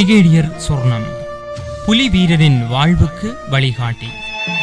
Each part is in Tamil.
பிரிகேடியர் சொர்ணம் புலி வீரரின் வாழ்வுக்கு வழிகாட்டி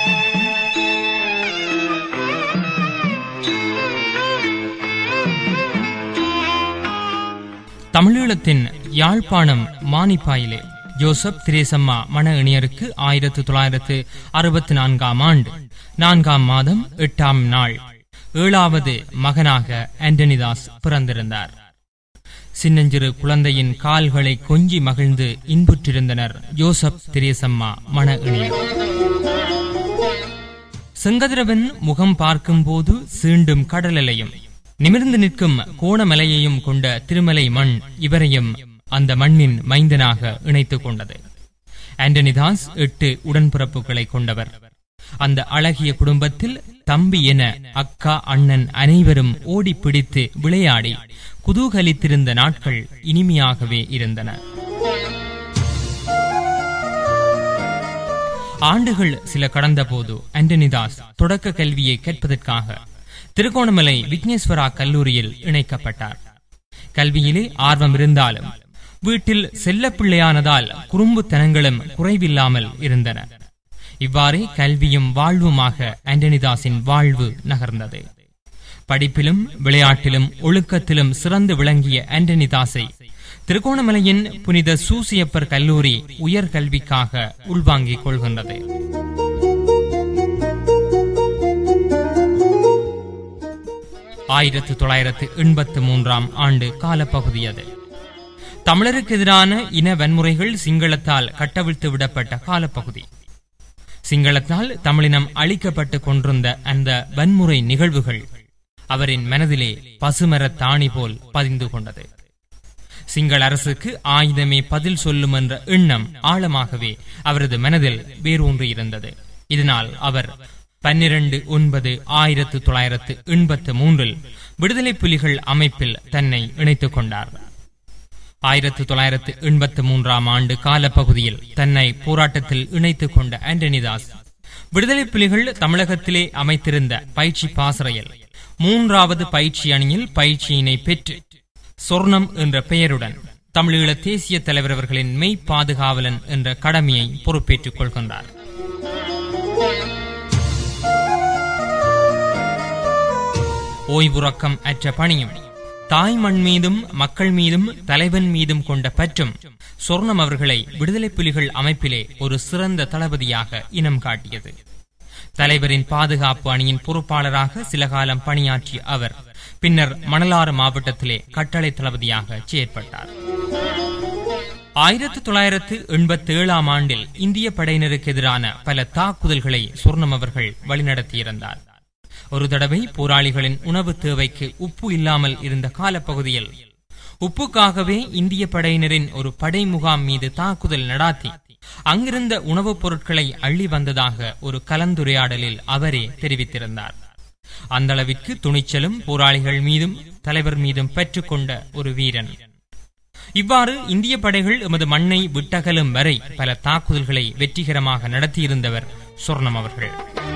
தமிழீழத்தின் யாழ்ப்பாணம் மானிப்பாயிலே ஜோசப் திரேசம்மா மன இணையருக்கு ஆயிரத்து தொள்ளாயிரத்து அறுபத்தி நான்காம் ஆண்டு நான்காம் மாதம் எட்டாம் நாள் ஏழாவது மகனாக ஆண்டனிதாஸ் பிறந்திருந்தார் சின்னஞ்சிறு குழந்தையின் கால்களை கொஞ்சி மகிழ்ந்து இன்புற்றிருந்தனர் ஜோசப் திரேசம்மா மன இணையர் செங்கதிரவன் முகம் பார்க்கும்போது சீண்டும் கடலலையும் நிமிர்ந்து நிற்கும் கோணமலையையும் கொண்ட திருமலை மண் இவரையும் அந்த மண்ணின் மைந்தனாக இணைத்துக் கொண்டது ஆண்டனிதாஸ் எட்டு உடன்பிறப்புகளை கொண்டவர் அந்த அழகிய குடும்பத்தில் தம்பி என அக்கா அண்ணன் அனைவரும் ஓடி பிடித்து விளையாடி குதூகலித்திருந்த நாட்கள் இனிமையாகவே இருந்தன ஆண்டுகள் சில கடந்தபோது ஆண்டனிதாஸ் தொடக்க கல்வியை கேட்பதற்காக திருகோணமலை விக்னேஸ்வரா கல்லூரியில் இணைக்கப்பட்டார் கல்வியிலே ஆர்வம் இருந்தாலும் வீட்டில் செல்லப்பிள்ளையானதால் குறும்புத்தனங்களும் குறைவில்லாமல் இருந்தன இவ்வாறே கல்வியும் வாழ்வுமாக ஆண்டனிதாஸின் வாழ்வு நகர்ந்தது படிப்பிலும் விளையாட்டிலும் ஒழுக்கத்திலும் சிறந்து விளங்கிய ஆண்டனிதாஸை திருகோணமலையின் புனித சூசியப்பர் கல்லூரி உயர்கல்விக்காக உள்வாங்கிக் கொள்கின்றது ஆயிரத்து தொள்ளாயிரத்து எண்பத்து மூன்றாம் ஆண்டு காலப்பகுதி அது தமிழருக்கு எதிரான இன வன்முறைகள் சிங்களத்தால் கட்டவிழ்த்து விடப்பட்ட காலப்பகுதி சிங்களத்தால் தமிழினம் அழிக்கப்பட்டு கொண்டிருந்த அந்த வன்முறை நிகழ்வுகள் அவரின் மனதிலே பசுமரத் தாணி போல் பதிந்து கொண்டது சிங்கள அரசுக்கு ஆயுதமே பதில் சொல்லும் என்ற எண்ணம் ஆழமாகவே அவரது மனதில் வேரூன்றி இருந்தது இதனால் அவர் பன்னிரண்டு ஒன்பது ஆயிரத்து தொள்ளாயிரத்து எண்பத்து மூன்றில் விடுதலை புலிகள் அமைப்பில் தன்னை இணைத்துக் கொண்டார் ஆயிரத்து தொள்ளாயிரத்து எண்பத்து மூன்றாம் ஆண்டு காலப்பகுதியில் தன்னை போராட்டத்தில் இணைத்துக் கொண்ட ஆண்டனிதாஸ் விடுதலை புலிகள் தமிழகத்திலே அமைத்திருந்த பயிற்சி பாசறையில் மூன்றாவது பயிற்சி அணியில் பயிற்சியினை பெற்று சொர்ணம் என்ற பெயருடன் தமிழீழ தேசிய தலைவர் அவர்களின் மெய் பாதுகாவலன் என்ற கடமையை பொறுப்பேற்றுக் கொள்கின்றார் ஓய்வுறக்கம் அற்ற பணியும் தாய் மண் மீதும் மக்கள் மீதும் தலைவன் மீதும் கொண்ட பற்றும் சொர்ணம் அவர்களை விடுதலை புலிகள் அமைப்பிலே ஒரு சிறந்த தளபதியாக இனம் காட்டியது தலைவரின் பாதுகாப்பு அணியின் பொறுப்பாளராக சில காலம் பணியாற்றிய அவர் பின்னர் மணலாறு மாவட்டத்திலே கட்டளை தளபதியாக செயற்பட்டார் ஆயிரத்து தொள்ளாயிரத்து எண்பத்தி ஏழாம் ஆண்டில் இந்திய படையினருக்கு எதிரான பல தாக்குதல்களை சொர்ணம் அவர்கள் வழிநடத்தியிருந்தார் ஒரு தடவை போராளிகளின் உணவு தேவைக்கு உப்பு இல்லாமல் இருந்த காலப்பகுதியில் உப்புக்காகவே இந்திய படையினரின் ஒரு படை முகாம் மீது தாக்குதல் நடாத்தி அங்கிருந்த உணவுப் பொருட்களை அள்ளி வந்ததாக ஒரு கலந்துரையாடலில் அவரே தெரிவித்திருந்தார் அந்த அளவிற்கு துணிச்சலும் போராளிகள் மீதும் தலைவர் மீதும் பெற்றுக்கொண்ட ஒரு வீரன் இவ்வாறு இந்திய படைகள் எமது மண்ணை விட்டகலும் வரை பல தாக்குதல்களை வெற்றிகரமாக நடத்தியிருந்தவர் சொர்ணம் அவர்கள்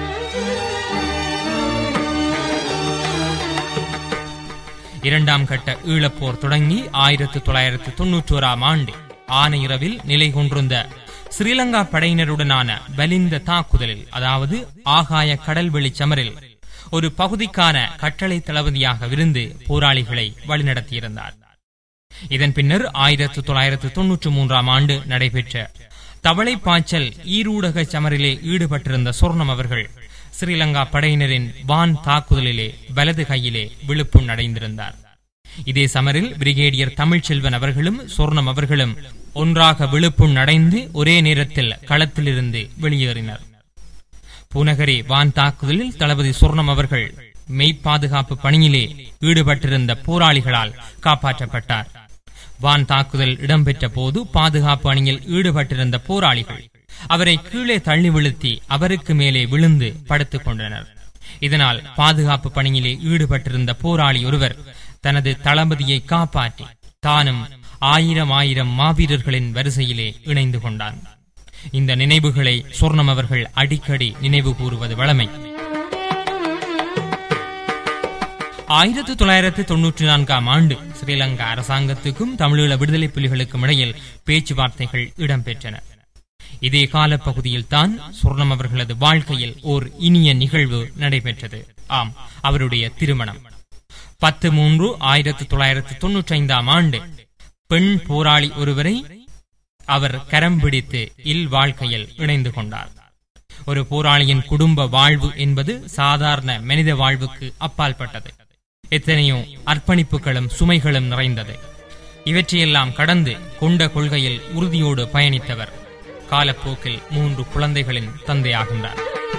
இரண்டாம் கட்ட ஈழப்போர் தொடங்கி ஆயிரத்து தொள்ளாயிரத்து தொன்னூற்றி ஓராம் ஆண்டு ஆனையிரவில் நிலை கொண்டிருந்த ஸ்ரீலங்கா படையினருடனான வலிந்த தாக்குதலில் அதாவது ஆகாய கடல்வெளி சமரில் ஒரு பகுதிக்கான கட்டளை தளபதியாக விருந்து போராளிகளை வழிநடத்தியிருந்தார் இதன் பின்னர் ஆயிரத்து தொள்ளாயிரத்து தொன்னூற்றி மூன்றாம் ஆண்டு நடைபெற்ற தவளை பாய்ச்சல் ஈரூடக சமரிலே ஈடுபட்டிருந்த சொர்ணம் அவர்கள் ஸ்ரீலங்கா படையினரின் வான் தாக்குதலிலே வலது கையிலே விழுப்புண் அடைந்திருந்தார் இதே சமரில் பிரிகேடியர் தமிழ்ச்செல்வன் அவர்களும் சொர்ணம் அவர்களும் ஒன்றாக விழுப்புண் அடைந்து ஒரே நேரத்தில் களத்திலிருந்து வெளியேறினர் பூநகரி வான் தாக்குதலில் தளபதி சொர்ணம் அவர்கள் மெய்ப்பாதுகாப்பு பணியிலே ஈடுபட்டிருந்த போராளிகளால் காப்பாற்றப்பட்டார் வான் தாக்குதல் இடம்பெற்ற போது பாதுகாப்பு அணியில் ஈடுபட்டிருந்த போராளிகள் அவரை கீழே தள்ளி விழுத்தி அவருக்கு மேலே விழுந்து படுத்துக் கொண்டனர் இதனால் பாதுகாப்பு பணியிலே ஈடுபட்டிருந்த போராளி ஒருவர் தனது தளபதியை காப்பாற்றி தானும் ஆயிரம் ஆயிரம் மாவீரர்களின் வரிசையிலே இணைந்து கொண்டான் இந்த நினைவுகளை சொர்ணம் அவர்கள் அடிக்கடி நினைவு கூறுவது வழமை ஆயிரத்து தொள்ளாயிரத்து தொன்னூற்றி நான்காம் ஆண்டு ஸ்ரீலங்கா அரசாங்கத்துக்கும் தமிழீழ விடுதலை புலிகளுக்கும் இடையில் பேச்சுவார்த்தைகள் இடம்பெற்றன இதே காலப்பகுதியில் தான் சுர்ணம் அவர்களது வாழ்க்கையில் ஓர் இனிய நிகழ்வு நடைபெற்றது ஆம் அவருடைய திருமணம் பத்து மூன்று ஆயிரத்து தொள்ளாயிரத்து தொன்னூற்றி ஐந்தாம் ஆண்டு பெண் போராளி ஒருவரை அவர் கரம் பிடித்து இல் வாழ்க்கையில் இணைந்து கொண்டார் ஒரு போராளியின் குடும்ப வாழ்வு என்பது சாதாரண மனித வாழ்வுக்கு அப்பாற்பட்டது எத்தனையோ அர்ப்பணிப்புகளும் சுமைகளும் நிறைந்தது இவற்றையெல்லாம் கடந்து கொண்ட கொள்கையில் உறுதியோடு பயணித்தவர் காலப்போக்கில் மூன்று குழந்தைகளின் தந்தையாகின்றார்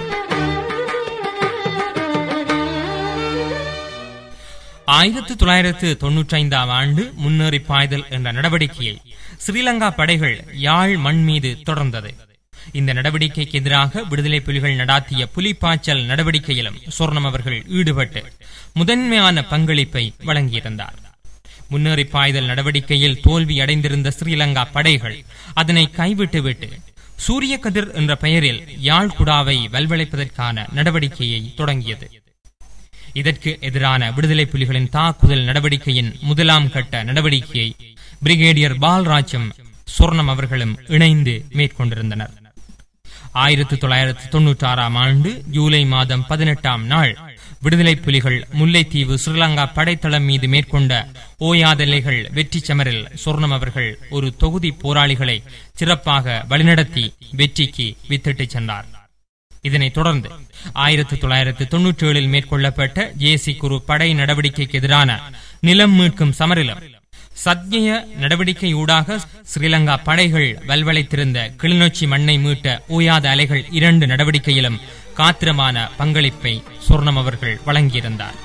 ஆயிரத்து தொள்ளாயிரத்து தொன்னூற்றி ஐந்தாம் ஆண்டு முன்னேறி பாய்தல் என்ற நடவடிக்கையை ஸ்ரீலங்கா படைகள் யாழ் மண் மீது தொடர்ந்தது இந்த நடவடிக்கைக்கு எதிராக விடுதலை புலிகள் நடாத்திய புலிப்பாய்ச்சல் நடவடிக்கையிலும் சொர்ணம் அவர்கள் ஈடுபட்டு முதன்மையான பங்களிப்பை வழங்கியிருந்தார் முன்னேறி பாய்தல் நடவடிக்கையில் தோல்வி அடைந்திருந்த ஸ்ரீலங்கா படைகள் அதனை கைவிட்டுவிட்டு சூரிய கதிர் என்ற பெயரில் யாழ்குடாவை வல்வளைப்பதற்கான நடவடிக்கையை தொடங்கியது இதற்கு எதிரான விடுதலை புலிகளின் தாக்குதல் நடவடிக்கையின் முதலாம் கட்ட நடவடிக்கையை பிரிகேடியர் பால்ராஜும் சொர்ணம் அவர்களும் இணைந்து மேற்கொண்டிருந்தனர் ஆயிரத்தி தொள்ளாயிரத்தி தொன்னூற்றி ஆறாம் ஆண்டு ஜூலை மாதம் பதினெட்டாம் நாள் விடுதலை புலிகள் முல்லைத்தீவு ஸ்ரீலங்கா படைத்தளம் மீது மேற்கொண்ட ஓயாதலைகள் வெற்றி சமரில் சொர்ணம் அவர்கள் ஒரு தொகுதி போராளிகளை சிறப்பாக வழிநடத்தி வெற்றிக்கு வித்திட்டுச் சென்றார் இதனைத் தொடர்ந்து ஆயிரத்தி தொள்ளாயிரத்தி தொன்னூற்றி ஏழில் மேற்கொள்ளப்பட்ட ஜேசி குரு படை நடவடிக்கைக்கு எதிரான நிலம் மீட்கும் சமரிலும் சத்ய நடவடிக்கையூடாக ஸ்ரீலங்கா படைகள் வல்வளைத்திருந்த கிளிநொச்சி மண்ணை மீட்ட ஓயாத அலைகள் இரண்டு நடவடிக்கையிலும் காத்திரமான பங்களிப்பை சொர்ணம் அவர்கள் வழங்கியிருந்தார்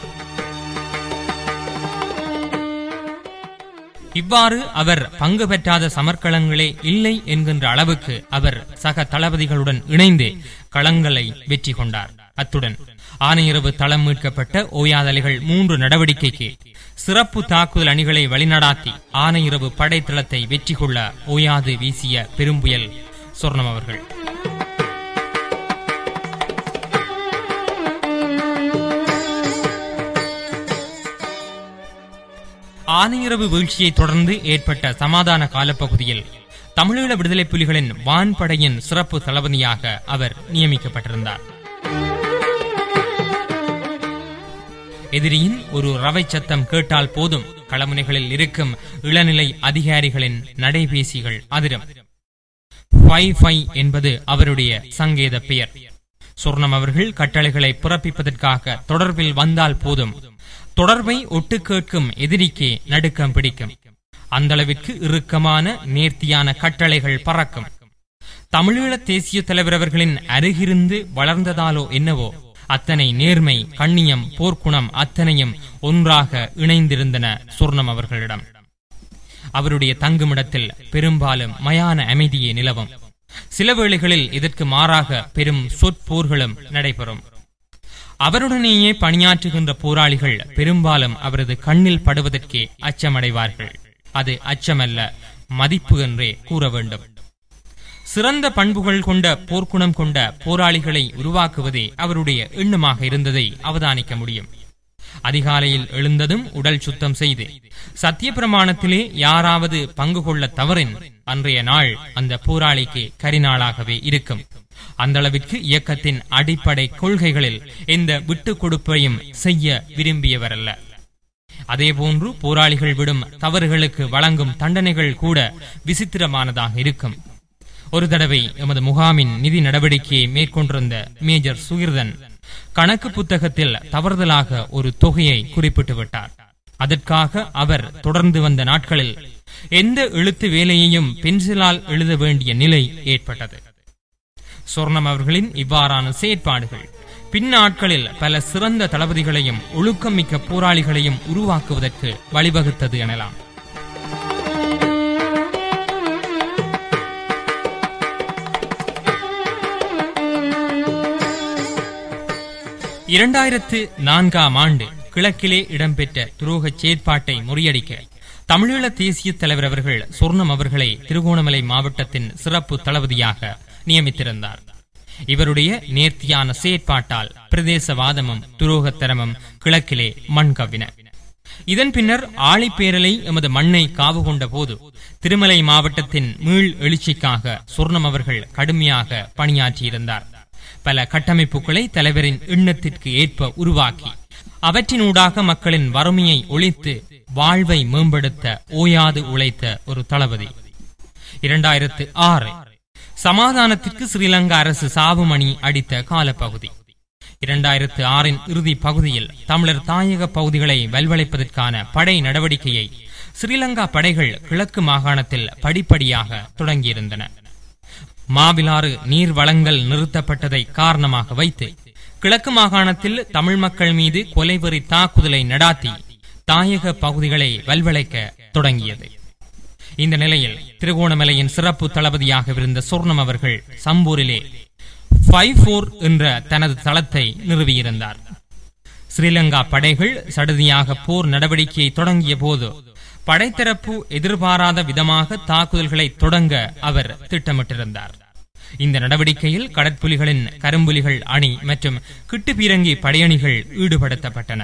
இவ்வாறு அவர் பங்கு பெற்றாத சமர்க்களங்களே இல்லை என்கின்ற அளவுக்கு அவர் சக தளபதிகளுடன் இணைந்து களங்களை வெற்றி கொண்டார் அத்துடன் ஆணையரவு தளம் மீட்கப்பட்ட ஓயாதலைகள் மூன்று நடவடிக்கைக்கு சிறப்பு தாக்குதல் அணிகளை வழிநடாத்தி ஆணையரவு படைத்தளத்தை வெற்றி கொள்ள ஓயாது வீசிய பெரும்புயல் சொர்ணம் அவர்கள் ஆனையிரவு வீழ்ச்சியை தொடர்ந்து ஏற்பட்ட சமாதான காலப்பகுதியில் தமிழீழ விடுதலை புலிகளின் வான்படையின் சிறப்பு தளபதியாக அவர் நியமிக்கப்பட்டிருந்தார் எதிரியின் ஒரு ரவை சத்தம் கேட்டால் போதும் களமுனைகளில் இருக்கும் இளநிலை அதிகாரிகளின் நடைபேசிகள் அதிரும் ஃபை ஃபை என்பது அவருடைய சங்கேத பெயர் சொர்ணம் அவர்கள் கட்டளைகளை பிறப்பிப்பதற்காக தொடர்பில் வந்தால் போதும் தொடர்பை ஒட்டு கேட்கும் எதிரிக்கே நடுக்கம் பிடிக்கும் அந்த அளவிற்கு இறுக்கமான நேர்த்தியான கட்டளைகள் பறக்கும் தமிழீழ தேசிய தலைவர் அவர்களின் அருகிருந்து வளர்ந்ததாலோ என்னவோ அத்தனை நேர்மை கண்ணியம் போர்க்குணம் அத்தனையும் ஒன்றாக இணைந்திருந்தன சொர்ணம் அவர்களிடம் அவருடைய தங்குமிடத்தில் பெரும்பாலும் மயான அமைதியே நிலவும் சில வேளைகளில் இதற்கு மாறாக பெரும் சொற்போர்களும் நடைபெறும் அவருடனேயே பணியாற்றுகின்ற போராளிகள் பெரும்பாலும் அவரது கண்ணில் படுவதற்கே அச்சமடைவார்கள் அது அச்சமல்ல மதிப்பு என்றே கூற வேண்டும் சிறந்த பண்புகள் கொண்ட போர்க்குணம் கொண்ட போராளிகளை உருவாக்குவதே அவருடைய எண்ணமாக இருந்ததை அவதானிக்க முடியும் அதிகாலையில் எழுந்ததும் உடல் சுத்தம் செய்து சத்திய பிரமாணத்திலே யாராவது பங்கு கொள்ள தவறின் அன்றைய நாள் அந்த போராளிக்கு கரிநாளாகவே இருக்கும் அந்த அளவிற்கு இயக்கத்தின் அடிப்படை கொள்கைகளில் எந்த விட்டுக் கொடுப்பையும் செய்ய விரும்பியவரல்ல அதேபோன்று போராளிகள் விடும் தவறுகளுக்கு வழங்கும் தண்டனைகள் கூட விசித்திரமானதாக இருக்கும் ஒரு தடவை எமது முகாமின் நிதி நடவடிக்கையை மேற்கொண்டிருந்த மேஜர் சுகிர்தன் கணக்கு புத்தகத்தில் தவறுதலாக ஒரு தொகையை குறிப்பிட்டு விட்டார் அதற்காக அவர் தொடர்ந்து வந்த நாட்களில் எந்த எழுத்து வேலையையும் பென்சிலால் எழுத வேண்டிய நிலை ஏற்பட்டது சொர்ணம் அவர்களின் இவ்வாறான செயற்பாடுகள் பின்னாட்களில் பல சிறந்த தளபதிகளையும் ஒழுக்கம் மிக்க போராளிகளையும் உருவாக்குவதற்கு வழிவகுத்தது எனலாம் இரண்டாயிரத்து நான்காம் ஆண்டு கிழக்கிலே இடம்பெற்ற துரோகச் செயற்பாட்டை முறியடிக்க தமிழீழ தேசிய தலைவர் அவர்கள் சொர்ணம் அவர்களை திருகோணமலை மாவட்டத்தின் சிறப்பு தளபதியாக நியமித்திருந்தார் இவருடைய நேர்த்தியான செயற்பாட்டால் பிரதேசவாதமும் துரோகத்தனமும் கிழக்கிலே மண் கவ்வின இதன் பின்னர் ஆழிப்பேரலை எமது மண்ணை காவு கொண்ட போது திருமலை மாவட்டத்தின் மீள் எழுச்சிக்காக சொர்ணம் அவர்கள் கடுமையாக பணியாற்றியிருந்தார் பல கட்டமைப்புகளை தலைவரின் எண்ணத்திற்கு ஏற்ப உருவாக்கி அவற்றினூடாக மக்களின் வறுமையை ஒழித்து வாழ்வை மேம்படுத்த ஓயாது உழைத்த ஒரு தளபதி இரண்டாயிரத்து ஆறு சமாதானத்திற்கு ஸ்ரீலங்கா அரசு சாவுமணி அடித்த காலப்பகுதி இரண்டாயிரத்து ஆறின் இறுதி பகுதியில் தமிழர் தாயக பகுதிகளை வல்வளைப்பதற்கான படை நடவடிக்கையை ஸ்ரீலங்கா படைகள் கிழக்கு மாகாணத்தில் படிப்படியாக தொடங்கியிருந்தன மாவிலாறு நீர் வளங்கள் நிறுத்தப்பட்டதை காரணமாக வைத்து கிழக்கு மாகாணத்தில் தமிழ் மக்கள் மீது கொலைவெறி தாக்குதலை நடாத்தி தாயக பகுதிகளை வல்வளைக்க தொடங்கியது இந்த நிலையில் திருகோணமலையின் சிறப்பு தளபதியாக இருந்த சொர்ணம் அவர்கள் சம்பூரிலே ஃபைவ் போர் என்ற தனது தளத்தை நிறுவியிருந்தார் ஸ்ரீலங்கா படைகள் சடுதியாக போர் நடவடிக்கையை தொடங்கிய போது படைத்தரப்பு எதிர்பாராத விதமாக தாக்குதல்களை தொடங்க அவர் திட்டமிட்டிருந்தார் இந்த நடவடிக்கையில் கடற்புலிகளின் கரும்புலிகள் அணி மற்றும் கிட்டுப்பீரங்கி படையணிகள் ஈடுபடுத்தப்பட்டன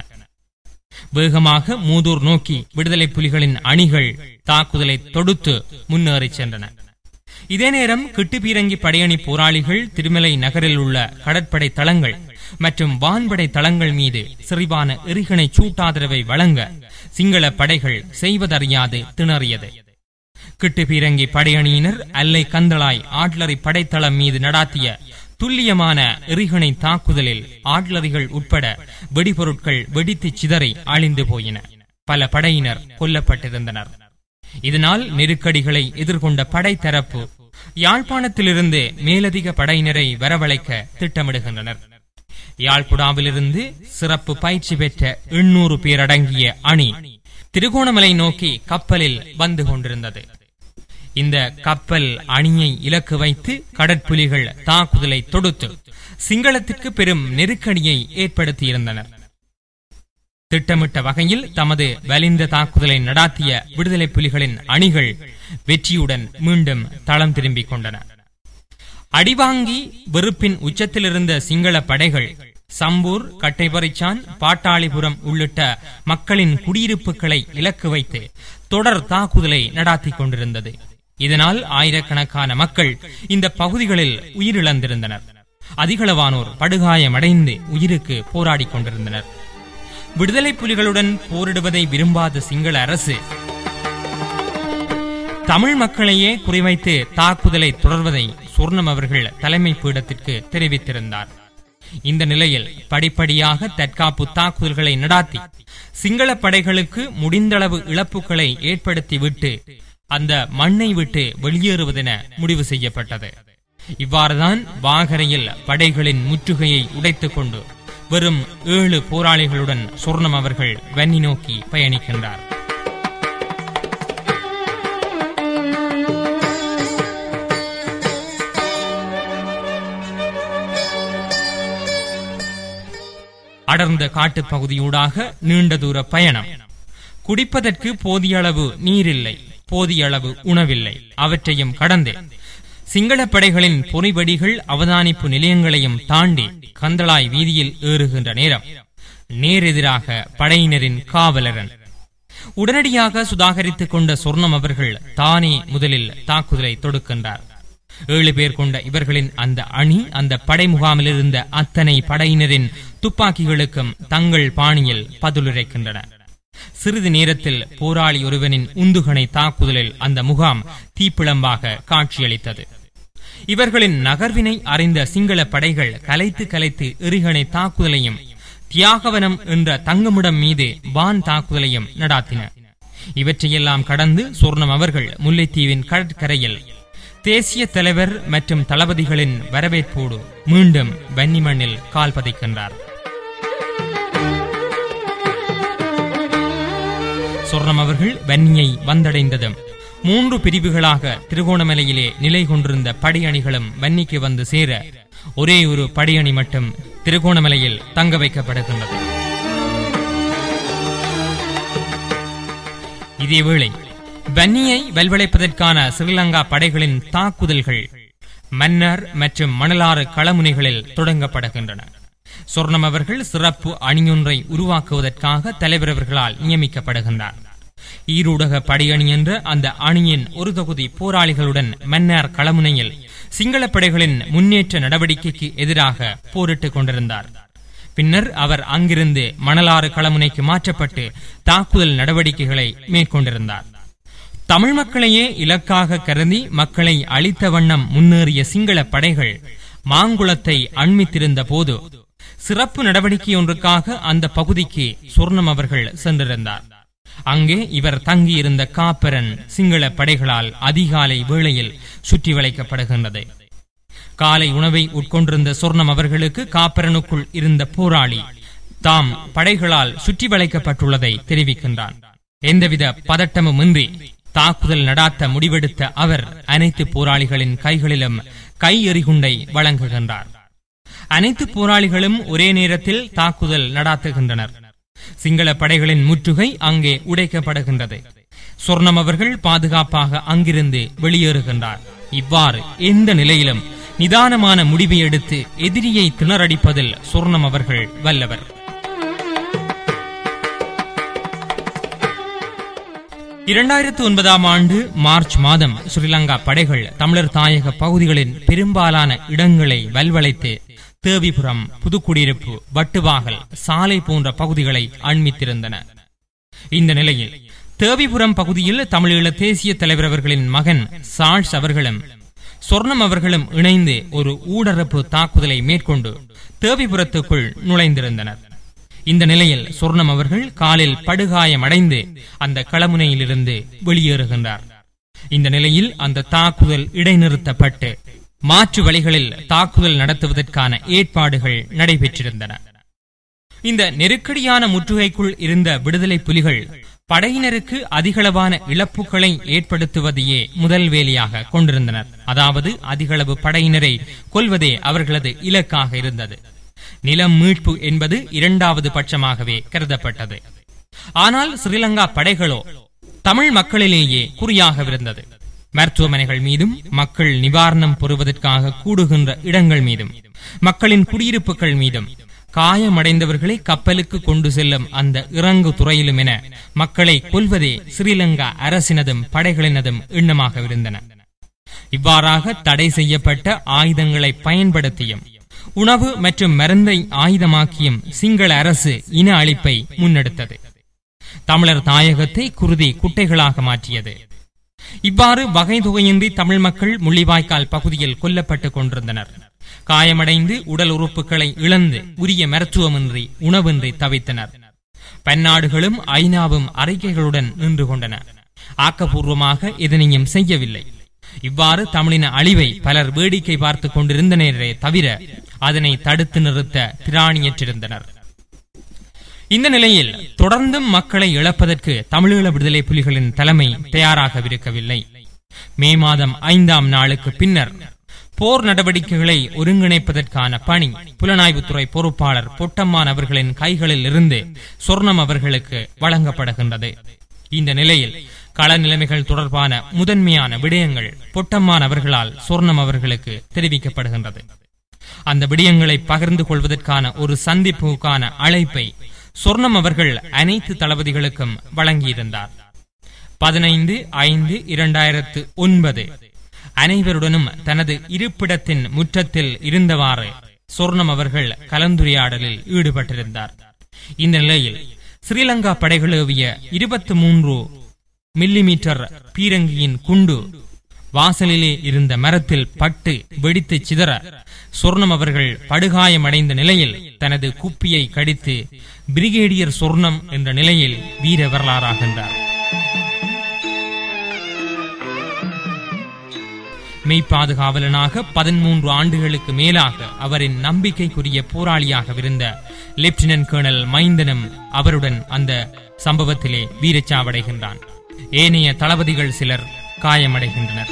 வேகமாக மூதூர் நோக்கி விடுதலை புலிகளின் அணிகள் தாக்குதலை தொடுத்து முன்னேறிச் சென்றன இதே நேரம் கிட்டுப்பீரங்கி படையணி போராளிகள் திருமலை நகரில் உள்ள கடற்படை தளங்கள் மற்றும் வான்படை தளங்கள் மீது சிறிவான எரிகணை சூட்டாதரவை வழங்க சிங்கள படைகள் செய்வதறியாது திணறியது கிட்டுப்பீரங்கி படையணியினர் அல்லை கந்தளாய் ஆட்லரி படைத்தளம் மீது நடாத்திய துல்லியமான எரிகணை தாக்குதலில் ஆட்லரிகள் உட்பட வெடிபொருட்கள் வெடித்து சிதறி அழிந்து போயின பல படையினர் கொல்லப்பட்டிருந்தனர் இதனால் நெருக்கடிகளை எதிர்கொண்ட படைத்தரப்பு யாழ்ப்பாணத்திலிருந்து மேலதிக படையினரை வரவழைக்க திட்டமிடுகின்றனர் யாழ்குடாவிலிருந்து சிறப்பு பயிற்சி பெற்ற எண்ணூறு பேர் அடங்கிய அணி திருகோணமலை நோக்கி கப்பலில் வந்து கொண்டிருந்தது இந்த கப்பல் அணியை இலக்கு வைத்து கடற்புலிகள் தாக்குதலை தொடுத்து சிங்களத்திற்கு பெரும் நெருக்கடியை ஏற்படுத்தியிருந்தனர் திட்டமிட்ட வகையில் தமது வலிந்த தாக்குதலை நடாத்திய விடுதலை புலிகளின் அணிகள் வெற்றியுடன் மீண்டும் தளம் திரும்பிக் கொண்டன அடிவாங்கி வெறுப்பின் உச்சத்திலிருந்த சிங்கள படைகள் சம்பூர் கட்டைபரிச்சான் பாட்டாளிபுரம் உள்ளிட்ட மக்களின் குடியிருப்புகளை இலக்கு வைத்து தொடர் தாக்குதலை நடாத்தி கொண்டிருந்தது இதனால் ஆயிரக்கணக்கான மக்கள் இந்த பகுதிகளில் உயிரிழந்திருந்தனர் அதிகளவானோர் படுகாயமடைந்து உயிருக்கு போராடிக் கொண்டிருந்தனர் விடுதலை புலிகளுடன் போரிடுவதை விரும்பாத சிங்கள அரசு தமிழ் மக்களையே குறிவைத்து தாக்குதலை தொடர்வதை சொர்ணம் அவர்கள் தலைமை பீடத்திற்கு தெரிவித்திருந்தார் இந்த நிலையில் படிப்படியாக தற்காப்பு தாக்குதல்களை நடாத்தி சிங்கள படைகளுக்கு முடிந்தளவு இழப்புகளை ஏற்படுத்திவிட்டு அந்த மண்ணை விட்டு வெளியேறுவதென முடிவு செய்யப்பட்டது இவ்வாறுதான் வாகரையில் படைகளின் முற்றுகையை உடைத்துக் கொண்டு வெறும் ஏழு போராளிகளுடன் சொர்ணம் அவர்கள் வன்னி நோக்கி பயணிக்கின்றார் அடர்ந்த காட்டுப் பகுதியூடாக நீண்ட தூர பயணம் குடிப்பதற்கு போதிய அளவு நீரில்லை போதிய அளவு உணவில்லை அவற்றையும் கடந்து சிங்கள படைகளின் பொறிவடிகள் அவதானிப்பு நிலையங்களையும் தாண்டி கந்தளாய் வீதியில் ஏறுகின்ற நேரம் நேரெதிராக படையினரின் காவலரன் உடனடியாக சுதாகரித்துக் கொண்ட சொர்ணம் அவர்கள் தானே முதலில் தாக்குதலை தொடுக்கின்றார் ஏழு பேர் கொண்ட இவர்களின் அந்த அணி அந்த படை முகாமில் இருந்த அத்தனை படையினரின் துப்பாக்கிகளுக்கும் தங்கள் பாணியில் பதிலுரைக்கின்றன சிறிது நேரத்தில் போராளி ஒருவனின் உந்துகணை தாக்குதலில் அந்த முகாம் தீப்பிழம்பாக காட்சியளித்தது இவர்களின் நகர்வினை அறிந்த சிங்கள படைகள் கலைத்து கலைத்து எரிகணை தாக்குதலையும் தியாகவனம் என்ற தங்குமிடம் மீது வான் தாக்குதலையும் நடாத்தின இவற்றையெல்லாம் கடந்து சொர்ணம் அவர்கள் முல்லைத்தீவின் கடற்கரையில் தேசிய தலைவர் மற்றும் தளபதிகளின் வரவேற்போடு மீண்டும் வன்னிமண்ணில் கால் பதிக்கின்றார் சொர்ணம் அவர்கள் வன்னியை வந்தடைந்ததும் மூன்று பிரிவுகளாக திருகோணமலையிலே நிலை கொண்டிருந்த படையணிகளும் வன்னிக்கு வந்து சேர ஒரே ஒரு படையணி மட்டும் திருகோணமலையில் தங்க வைக்கப்படுகின்றது இதேவேளை வன்னியை வெல்வளைப்பதற்கான ஸ்ரீலங்கா படைகளின் தாக்குதல்கள் மன்னர் மற்றும் மணலாறு களமுனைகளில் தொடங்கப்படுகின்றன சொர்ணம் அவர்கள் சிறப்பு அணியொன்றை உருவாக்குவதற்காக தலைவர் அவர்களால் நியமிக்கப்படுகின்றார் ஈரூடக படையணி என்ற அந்த அணியின் ஒரு தொகுதி போராளிகளுடன் மன்னார் களமுனையில் சிங்கள படைகளின் முன்னேற்ற நடவடிக்கைக்கு எதிராக போரிட்டுக் கொண்டிருந்தார் பின்னர் அவர் அங்கிருந்து மணலாறு களமுனைக்கு மாற்றப்பட்டு தாக்குதல் நடவடிக்கைகளை மேற்கொண்டிருந்தார் தமிழ் மக்களையே இலக்காக கருதி மக்களை அழித்த வண்ணம் முன்னேறிய சிங்கள படைகள் மாங்குளத்தை அண்மித்திருந்த போது சிறப்பு நடவடிக்கை ஒன்றுக்காக அந்த பகுதிக்கு சொர்ணம் அவர்கள் சென்றிருந்தார் அங்கே இவர் தங்கியிருந்த காப்பரன் சிங்கள படைகளால் அதிகாலை வேளையில் சுற்றி வளைக்கப்படுகின்றது காலை உணவை உட்கொண்டிருந்த சொர்ணம் அவர்களுக்கு காப்பரனுக்குள் இருந்த போராளி தாம் படைகளால் சுற்றி வளைக்கப்பட்டுள்ளதை தெரிவிக்கின்றான் எந்தவித பதட்டமுமின்றி தாக்குதல் நடாத்த முடிவெடுத்த அவர் அனைத்து போராளிகளின் கைகளிலும் கை எறிகுண்டை வழங்குகின்றார் அனைத்து போராளிகளும் ஒரே நேரத்தில் தாக்குதல் நடாத்துகின்றனர் சிங்கள படைகளின் முற்றுகை அங்கே உடைக்கப்படுகின்றது சொர்ணம் அவர்கள் பாதுகாப்பாக அங்கிருந்து வெளியேறுகின்றார் இவ்வாறு எந்த நிலையிலும் நிதானமான முடிவை எடுத்து எதிரியை திணறடிப்பதில் சொர்ணம் அவர்கள் வல்லவர் இரண்டாயிரத்து ஒன்பதாம் ஆண்டு மார்ச் மாதம் ஸ்ரீலங்கா படைகள் தமிழர் தாயக பகுதிகளின் பெரும்பாலான இடங்களை வல்வளைத்து தேவிபுரம் புதுக்குடியிருப்பு வட்டுவாகல் சாலை போன்ற பகுதிகளை அண்மித்திருந்தன இந்த நிலையில் தேவிபுரம் பகுதியில் தமிழீழ தேசிய தலைவர் அவர்களின் மகன் சார்ஸ் அவர்களும் சொர்ணம் அவர்களும் இணைந்து ஒரு ஊடரப்பு தாக்குதலை மேற்கொண்டு தேவிபுரத்துக்குள் நுழைந்திருந்தனர் இந்த நிலையில் சொர்ணம் அவர்கள் காலில் படுகாயமடைந்து அந்த களமுனையிலிருந்து வெளியேறுகின்றார் இந்த நிலையில் அந்த தாக்குதல் இடைநிறுத்தப்பட்டு மாற்று வழிகளில் தாக்குதல் நடத்துவதற்கான ஏற்பாடுகள் நடைபெற்றிருந்தன இந்த நெருக்கடியான முற்றுகைக்குள் இருந்த விடுதலை புலிகள் படையினருக்கு அதிகளவான இழப்புகளை ஏற்படுத்துவதையே முதல் வேலையாக கொண்டிருந்தனர் அதாவது அதிகளவு படையினரை கொல்வதே அவர்களது இலக்காக இருந்தது நிலம் மீட்பு என்பது இரண்டாவது பட்சமாகவே கருதப்பட்டது ஆனால் ஸ்ரீலங்கா படைகளோ தமிழ் மக்களிலேயே குறியாகவிருந்தது மருத்துவமனைகள் மீதும் மக்கள் நிவாரணம் பெறுவதற்காக கூடுகின்ற இடங்கள் மீதும் மக்களின் குடியிருப்புகள் மீதும் காயமடைந்தவர்களை கப்பலுக்கு கொண்டு செல்லும் அந்த இறங்கு துறையிலும் என மக்களை கொல்வதே ஸ்ரீலங்கா அரசினதும் படைகளினதும் எண்ணமாக இருந்தன இவ்வாறாக தடை செய்யப்பட்ட ஆயுதங்களை பயன்படுத்தியும் உணவு மற்றும் மருந்தை ஆயுதமாக்கியும் சிங்கள அரசு இன அழிப்பை முன்னெடுத்தது தமிழர் தாயகத்தை குருதி குட்டைகளாக மாற்றியது இவ்வாறு வகை தொகையின்றி தமிழ் மக்கள் முள்ளிவாய்க்கால் பகுதியில் கொல்லப்பட்டுக் கொண்டிருந்தனர் காயமடைந்து உடல் உறுப்புகளை இழந்து உரிய மருத்துவமின்றி உணவின்றி தவித்தனர் பன்னாடுகளும் ஐநாவும் அறிக்கைகளுடன் நின்று கொண்டன ஆக்கப்பூர்வமாக எதனையும் செய்யவில்லை இவ்வாறு தமிழின அழிவை பலர் வேடிக்கை பார்த்துக் கொண்டிருந்தனரே தவிர அதனை தடுத்து நிறுத்த திராணியற்றிருந்தனர் இந்த நிலையில் தொடர்ந்தும் மக்களை இழப்பதற்கு தமிழீழ விடுதலை புலிகளின் தலைமை தயாராகவிருக்கவில்லை மே மாதம் ஐந்தாம் நாளுக்கு பின்னர் போர் நடவடிக்கைகளை ஒருங்கிணைப்பதற்கான பணி புலனாய்வுத்துறை பொறுப்பாளர் பொட்டம்மான் அவர்களின் கைகளில் இருந்து சொர்ணம் அவர்களுக்கு வழங்கப்படுகின்றது இந்த நிலையில் கள நிலைமைகள் தொடர்பான முதன்மையான விடயங்கள் பொட்டம்மான் அவர்களால் சொர்ணம் அவர்களுக்கு தெரிவிக்கப்படுகின்றது அந்த விடயங்களை பகிர்ந்து கொள்வதற்கான ஒரு சந்திப்புக்கான அழைப்பை சொர்ணம் அவர்கள் அனைத்து தளபதிகளுக்கும் வழங்கியிருந்தார் பதினைந்து ஐந்து இரண்டாயிரத்து ஒன்பது அனைவருடனும் தனது இருப்பிடத்தின் முற்றத்தில் இருந்தவாறு சொர்ணம் அவர்கள் கலந்துரையாடலில் ஈடுபட்டிருந்தார் இந்த நிலையில் ஸ்ரீலங்கா படைகளேவிய இருபத்தி மூன்று மில்லிமீட்டர் பீரங்கியின் குண்டு வாசலிலே இருந்த மரத்தில் பட்டு வெடித்து சிதற சொர்ணம் அவர்கள் படுகாயமடைந்த நிலையில் தனது குப்பியை கடித்து பிரிகேடியர் சொர்ணம் என்ற நிலையில் வீர வரலாறாகின்றார் மெய்ப்பாதுகாவலனாக பதிமூன்று ஆண்டுகளுக்கு மேலாக அவரின் நம்பிக்கைக்குரிய போராளியாக இருந்த லெப்டினன்ட் கேர்னல் மைந்தனும் அவருடன் அந்த சம்பவத்திலே வீரச்சாவடைகின்றான் ஏனைய தளபதிகள் சிலர் காயமடைகின்றனர்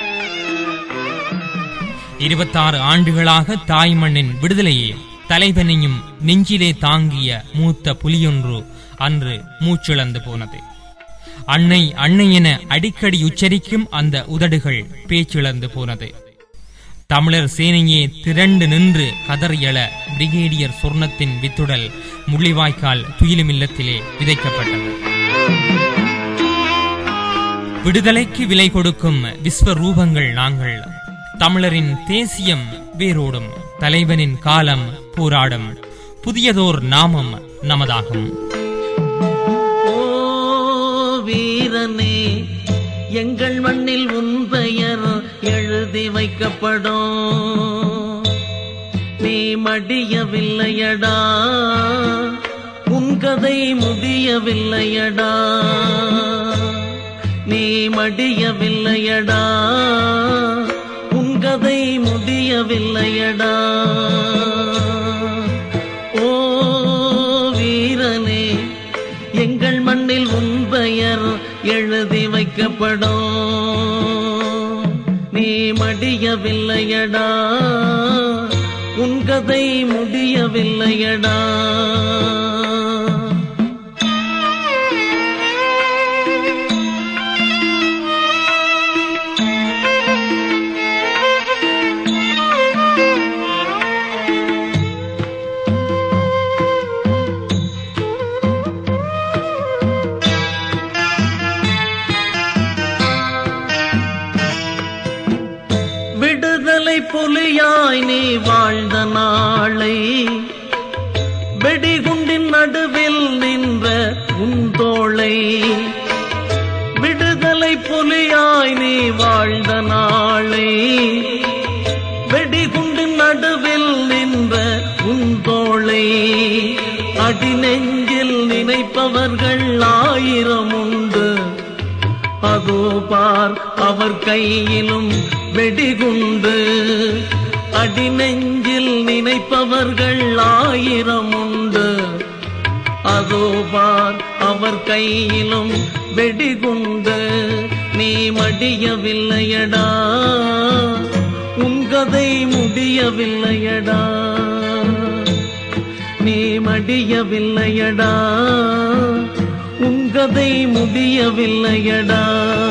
இருபத்தாறு ஆண்டுகளாக தாய் மண்ணின் விடுதலையே தலைவனையும் நெஞ்சிலே தாங்கிய மூத்த புலியொன்று அன்று மூச்சிழந்து போனது அன்னை அன்னை என அடிக்கடி உச்சரிக்கும் அந்த உதடுகள் பேச்சிழந்து போனது தமிழர் சேனையே திரண்டு நின்று கதறியள பிரிகேடியர் சொர்ணத்தின் வித்துடல் முள்ளிவாய்க்கால் துயிலுமில்லத்திலே விதைக்கப்பட்டது விடுதலைக்கு விலை கொடுக்கும் விஸ்வரூபங்கள் நாங்கள் தமிழரின் தேசியம் வேரோடும் தலைவனின் காலம் போராடும் புதியதோர் நாமம் நமதாகும் ஓ வீரனே எங்கள் மண்ணில் உன் பெயர் எழுதி வைக்கப்படும் நீ மடியவில்லையடா உன் கதை முடியவில்லையடா நீ மடியவில்லையடா உன் கதை முடியவில்லையடா ஓ வீரனே எங்கள் மண்ணில் உன் பெயர் எழுதி வைக்கப்படும் நீ மடியவில்லையடா உன் கதை முடியவில்லையடா விடுதலை புலியாய் நீ வாழ்ந்த நாளை வெடிகுண்டின் நடுவில் நின்ற உன் தோளை விடுதலை புலியாய் நீ வாழ்ந்த நாளை வெடிகுண்டின் நடுவில் நின்ற உன் தோளை அடி நெஞ்சில் நினைப்பவர்கள் ஆயிரம் உண்டு அதோ பார் அவர் கையிலும் வெடிகுண்டு அடி நெஞ்சில் நினைப்பவர்கள் ஆயிரம் உண்டு அதோ பார் அவர் கையிலும் வெடிகுண்டு நீ மடியவில்லையடா உன் கதை முடியவில்லையடா நீ மடியவில்லையடா உன் கதை முடியவில்லையடா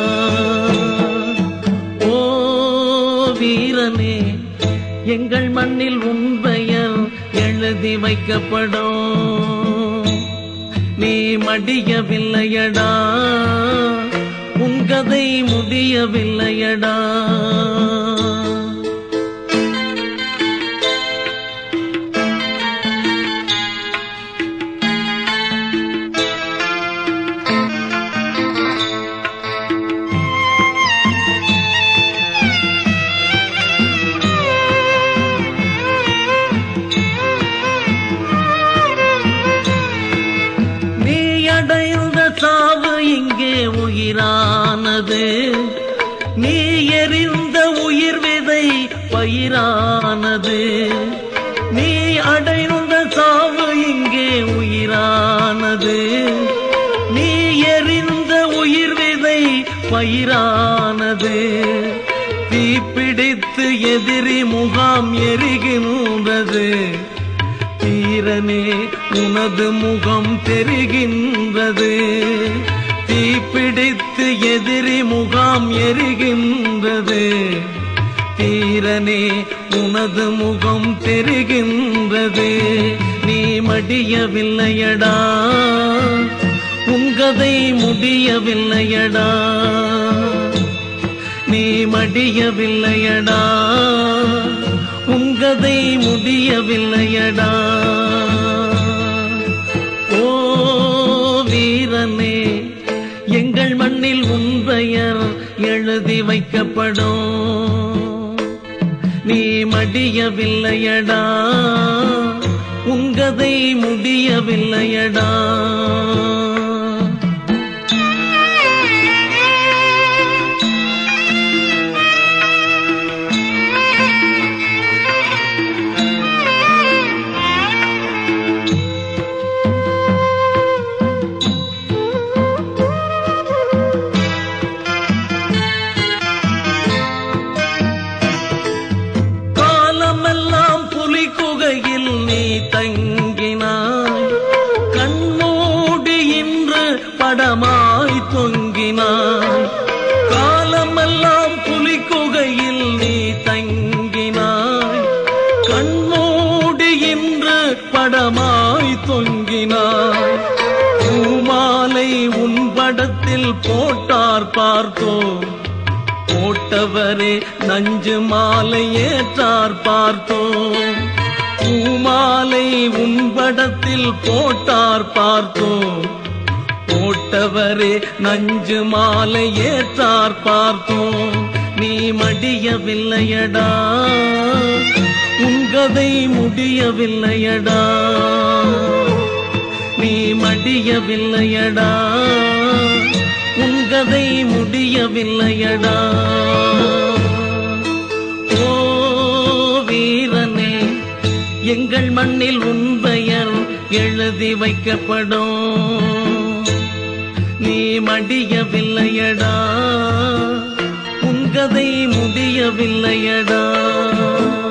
ஓ வீரனே எங்கள் மண்ணில் உன் பெயர் எழுதி வைக்கப்படும் நீ மடியவில்லையடா உன் கதை முடியவில்லையடா நீ அடைந்த சாவு இங்கே உயிரானது நீ எறிந்த உயிர் விதை பயிரானது நீ அடைந்த சாவு இங்கே உயிரானது நீ எறிந்த உயிர் விதை பயிரானது தீப்பிடித்து எதிரி முகாம் எரிகின்றது தீரனே உனது முகம் தெரிகின்றது தீப்பிடித்து எதிரி முகாம் எரிகின்றது தீரனே உனது முகம் தெரிகின்றது நீ மடியவில்லையடா உங்கதை முடியவில்லையடா நீ மடியவில்லையடா உங்கதை முடியவில்லையடா ஓ வீரனே எங்கள் மண்ணில் உன் பெயர் எழுதி வைக்கப்படும் நீ மடியவில்லையடா உங்கதை முடியவில்லையடா காலமெல்லாம் புலி குகையில் நீ தங்கினாய் கண்மூடி படமாய் தொங்கினாய் பூமாலை உன் படத்தில் போட்டார் பார்த்தோம் போட்டவரே நஞ்சு மாலை ஏற்றார் பார்த்தோம் பூமாலை உன் படத்தில் போட்டார் பார்த்தோம் போட்டவரே நஞ்சு மாலை ஏற்றார் பார்த்தோம் நீ மடியவில்லையடா உங்கதை முடியவில்லையடா நீ மடியவில்லையடா உங்கதை முடியவில்லையடா ஓ வீரனே எங்கள் மண்ணில் உன் பெயர் எழுதி வைக்கப்படும் நீ மடியவில்லையடா உங்கதை முடியவில்லையடா